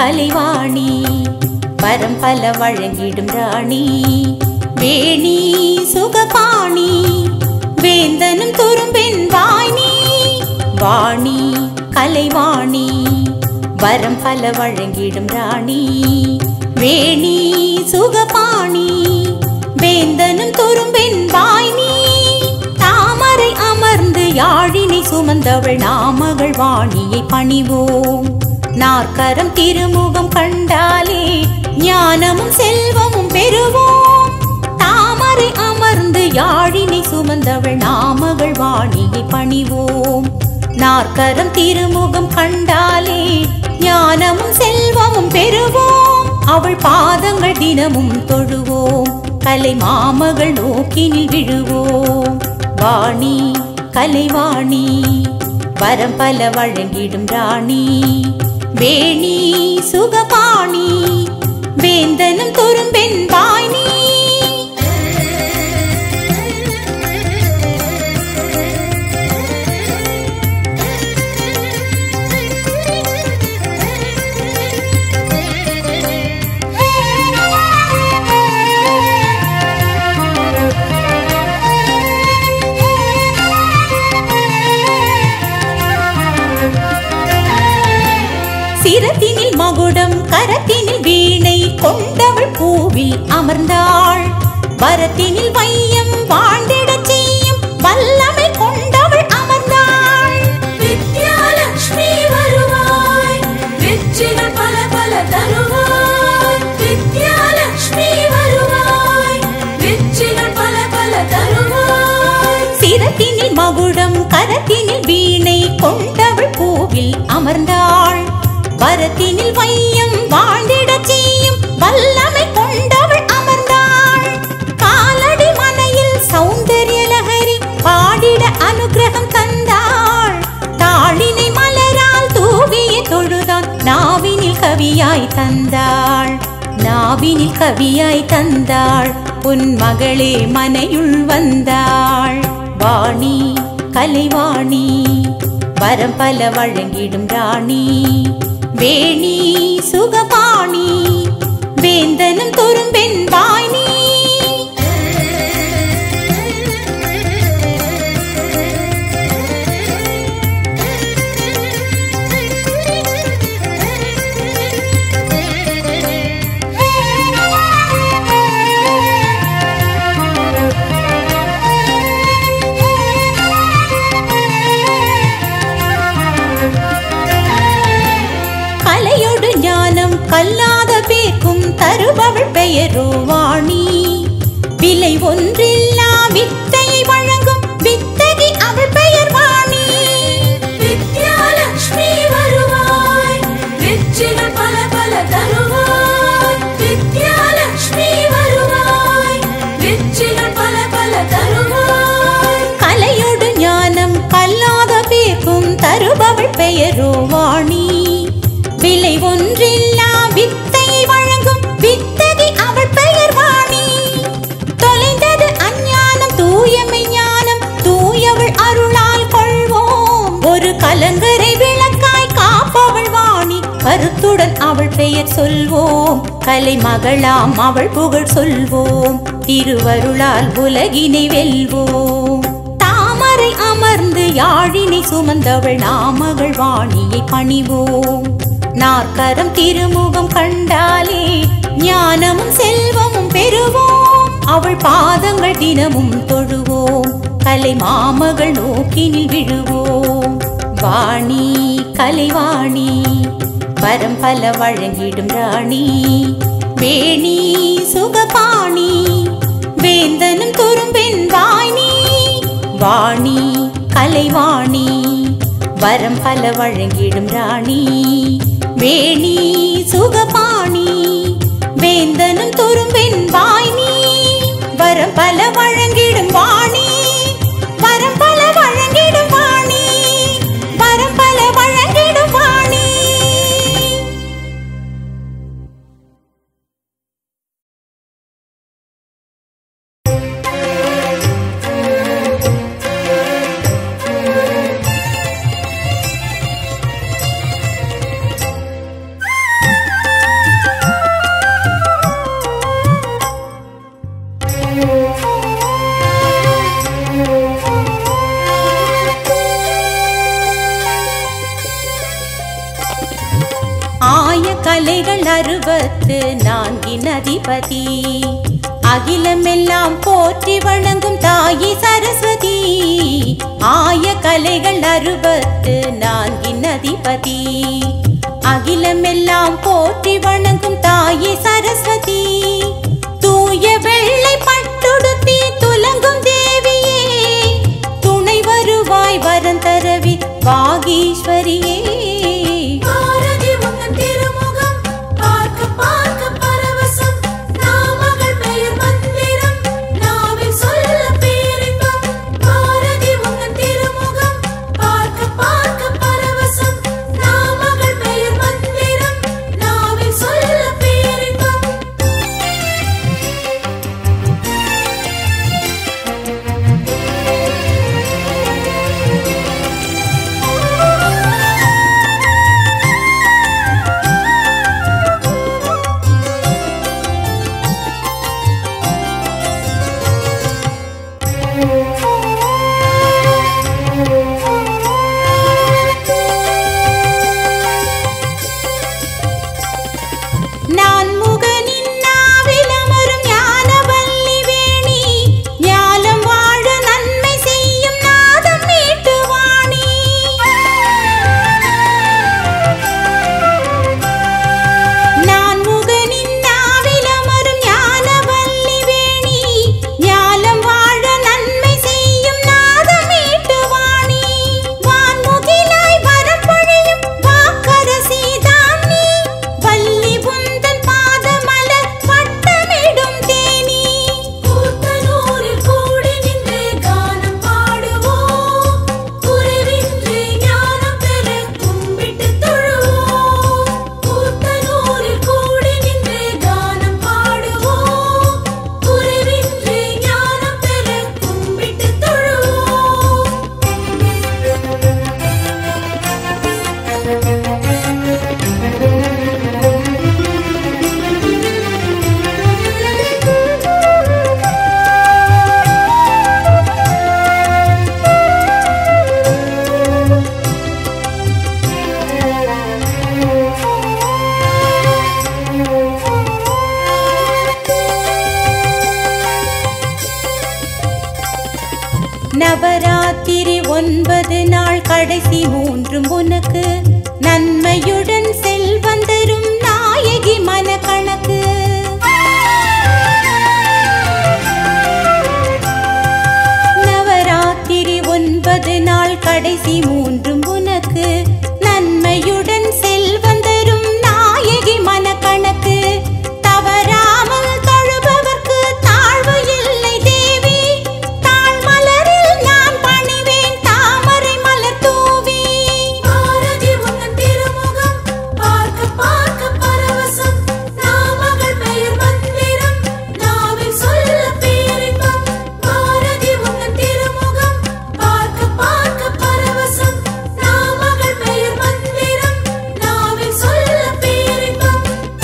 கலைவாணி வரம் பல வழங்கிடும் ராணி வேணி சுகபாணி வேந்தனும் துரும்பெண் வாணி வாணி கலைவாணி வரம் பல வழங்கிடும் ராணி வேணி சுகபாணி வேந்தனும் துரும்பெண் வாய்னி தாமரை அமர்ந்து யாழினை சுமந்தவள் நாமகள் வாணியை பணிவோம் நாற்கரம் திருமுகம் கண்டாலே ஞானமும் செல்வமும் பெறுவோம் தாமரை அமர்ந்து யாழினை சுமந்தவள் நாமகள் வாணியை பணிவோம் நாற்கரம் திருமுகம் கண்டாலே ஞானமும் செல்வமும் பெறுவோம் அவள் பாதங்கள் தினமும் தொழுவோம் கலை மாமகள் நோக்கினில் விழுவோம் வாணி கலைவாணி வரம் பல வழங்கிடும் ராணி வேணி சுகபாணி வேந்தனும் துரும்பெண் வாய்னி சிரத்தினில் மகுடம் கரத்தினில் வீணை கொண்டவள் பூவில் அமர்ந்தாள் வரத்தினில் வையம் வாழ்ந்திடச் செய்யும் வல்லமை கொண்டவள் அமர்ந்தாள் வித்யாலக்ஷ்மி வருவாய் வெற்றிகள் பல பல தருவாய் வித்யாலக்ஷ்மி வருவாய் வெற்றிகள் பல பல தருவாய் சிரத்தினில் மகுடம் கரத்தினில் வீணை கொண்டவள் பூவில் அமர்ந்தாள் வரத்தினில் வையம் வாழ்ந்திடச் செய்யும் வல்லமை கொண்டவள் அமர்ந்தாள் காலடி மனையில் சௌந்தர்ய லஹரி பாடிட அனுகிரகம் தந்தாள் தாளினை மலரால் தூவிய தொழுதான் நாவினில் கவியாய் தந்தாள் நாவினில் கவியாய் தந்தாள் உன் மகளே மனையுள் வந்தாள் வாணி கலைவாணி வரம் பல வழங்கிடும் ராணி வேணி சுகபாணி வேந்தனும் துரும்பெண் வாய்னி கலையொடு ஞானம் கல்லாத பேக்கும் தருபவள் பெயரோ வாணி விலை ஒன்றில்லா வித்தையை வழங்கும் வித்தகி அவள் பெயர் வாணி வித்யாலக்ஷ்மி வருவாய் வெற்றிகள் பல பல தருவாய் வித்யாலக்ஷ்மி வருவாய் வெற்றிகள் பல பல தருவாய் கலையொடு ஞானம் கல்லாத பேக்கும் தருபவள் பெயரோ வாணி விலை ஒன்றில்லா வித்தையை வழங்கும் வித்தகி அவள் பெயர் வாணி தொலைந்தது அஞ்ஞானம் தூயமை ஞானம் தூயவள் அருளால் கொள்வோம் ஒரு கலங்கரை விளக்காய் காப்பவள் வாணி கருத்துடன் அவள் பெயர் சொல்வோம் கலை மகளாம் அவள் புகழ் சொல்வோம் திருவருளால் உலகினை வெல்வோம் தாமரை அமர்ந்து யாழினை சுமந்தவள் நாமகள் வாணியை பணிவோம் நாற்கரம் திருமுகம் கண்டாலே ஞானமும் செல்வமும் பெறுவோம் அவள் பாதங்கள் தினமும் தொழுவோம் கலை மாமகள் நோக்கினில் விழுவோம் வாணி கலைவாணி வரம் பல வழங்கிடும் ராணி வேணி சுகபாணி வேந்தனும் துரும்பெண் வாய்னி வாணி கலைவாணி வரம் பல வழங்கிடும் ராணி வேணி சுகபாணி வேந்தனும் துரும்பெண் வாய்னி வரம் பல வழங்கிடும் வாணி வரம் பல வழங்கிடும் வாணி வரம் பல வழங்கிடும் வாணி வித்யாலக்ஷ்மி கலைகள் அறுபத்து நான்கின் அதிபதி அகிலமெல்லாம் போற்றி வணங்கும் தாயி சரஸ்வதி ஆய கலைகள் அறுபத்து நான்கின் அதிபதி அகிலமெல்லாம் போற்றி வணங்கும் தாயி சரஸ்வதி தூய வெள்ளை பட்டுடுத்தி துலங்கும் தேவியே துணை வருவாய் வரந்தரவி வாகீஸ்வரியே பாரதி உந்தன் திருமுகம் பார்க்க பார்க்க பரவசம் நாமகள் பெயர் மந்திரம் நாவில் சொல்ல பேரின்பம் பாரதி உந்தன் திருமுகம் பார்க்க பார்க்க பரவசம் நாமகள் பெயர் மந்திரம் நாவில் சொல்ல பேரின்பம் நான் முகனின் நாவில் அமரும் ஞானவல்லி வேணி ஞாலம் வாழ நன்மை செய்யும் நாதம் மீட்டு வாணி நான் முகனின் நாவில் அமரும் ஞானவல்லி வேணி ஞாலம் வாழ நன்மை செய்யும் நாதம் மீட்டு வாணி வான்முகிலாய் வரப்பொழியும் வாக்கரசி தானி வள்ளி உந்தன் பாதமலர் வட்டமிடும் தேனி கூத்தனூரில் கூடி நின்று கானம் பாடுவோம் குறைவின்றி ஞானம் பெற கும்பிட்டு தொழுவோம் கூத்தனூரில் கூடி நின்று கானம் பாடுவோம் குறைவின்றி ஞானம் பெற கும்பிட்டு தொழுவோம் நவராத்திரி ஒன்பது நாள் கடைசி மூன்றும் உனக்கு நன்மையுடன் செல்வந்தரும் நாயகி மனக்கணக்கு நவராத்திரி ஒன்பது நாள் கடைசி மூன்றும் உனக்கு நன்மையுடன் செல்வந்தரும் நாயகி மனக்கணக்கு தவறாமல் தழுபவர்க்கு தாழ்வு இல்லை தேவி தாழ்மலரில் நான் பணிவேன் தாமரை மலர் தூவி பாரதி உந்தன் திருமுகம் பார்க்க பார்க்க பரவசம் நாமகள் பெயர் மந்திரம் நாவில் சொல்ல பேரின்பம் பாரதி உந்தன் திருமுகம் பார்க்க பார்க்க பரவசம் நாமகள் பெயர் மந்திரம் நாவில் சொல்ல பேரின்பம்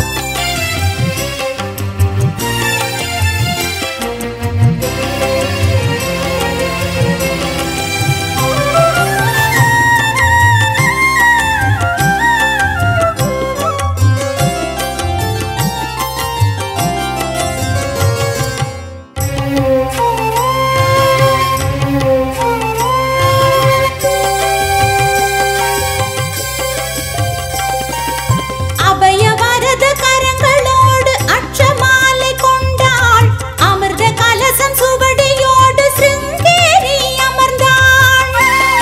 அபய வரத கரங்களோடு அச்சமாலை கொண்டாள் அமிர்த கலசம் சுவடியோடு சிருங்கேரி அமர்ந்தாள்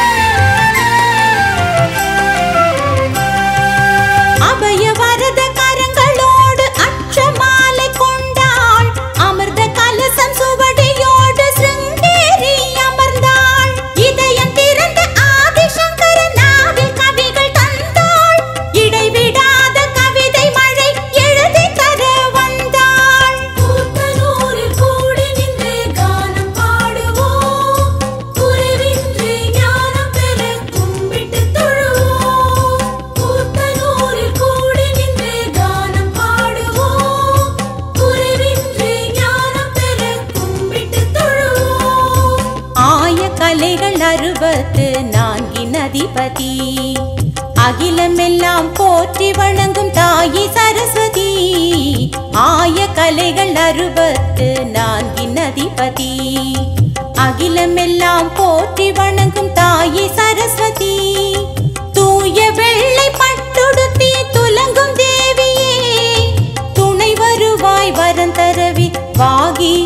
அபய வரத கரங்களோடு அச்சமாலை கொண்டாள் அமிர்த கலசம் சுவடியோடு சிருங்கேரி அமர்ந்தாள் இதயம் திறந்த ஆதிசங்கர நாவில் கவிகள் தந்தாள் இடைவிடாத கவிதை மழை எழுதி தர வந்தாள் கூத்தனூரில் கூடி நின்று கானம் பாடுவோம் குறைவின்றி ஞானம் பெற கும்பிட்டு தொழுவோம் கூத்தனூரில் கூடி நின்று கானம் பாடுவோம் குறைவின்றி ஞானம் பெற கும்பிட்டு தொழுவோம் ஆய கலைகள் அறுபத்து நான்கின் அதிபதி அகிலமெல்லாம் போற்றி வணங்கும் தாயி ச கலைகள் அறுபத்து நான்கின் அதிபதி அகிலமெல்லாம் போற்றி வணங்கும் தாயே சரஸ்வதி தூய வெள்ளை பட்டுடுத்தி துலங்கும் தேவியே துணை வருவாய் வரம் தரவி வாகி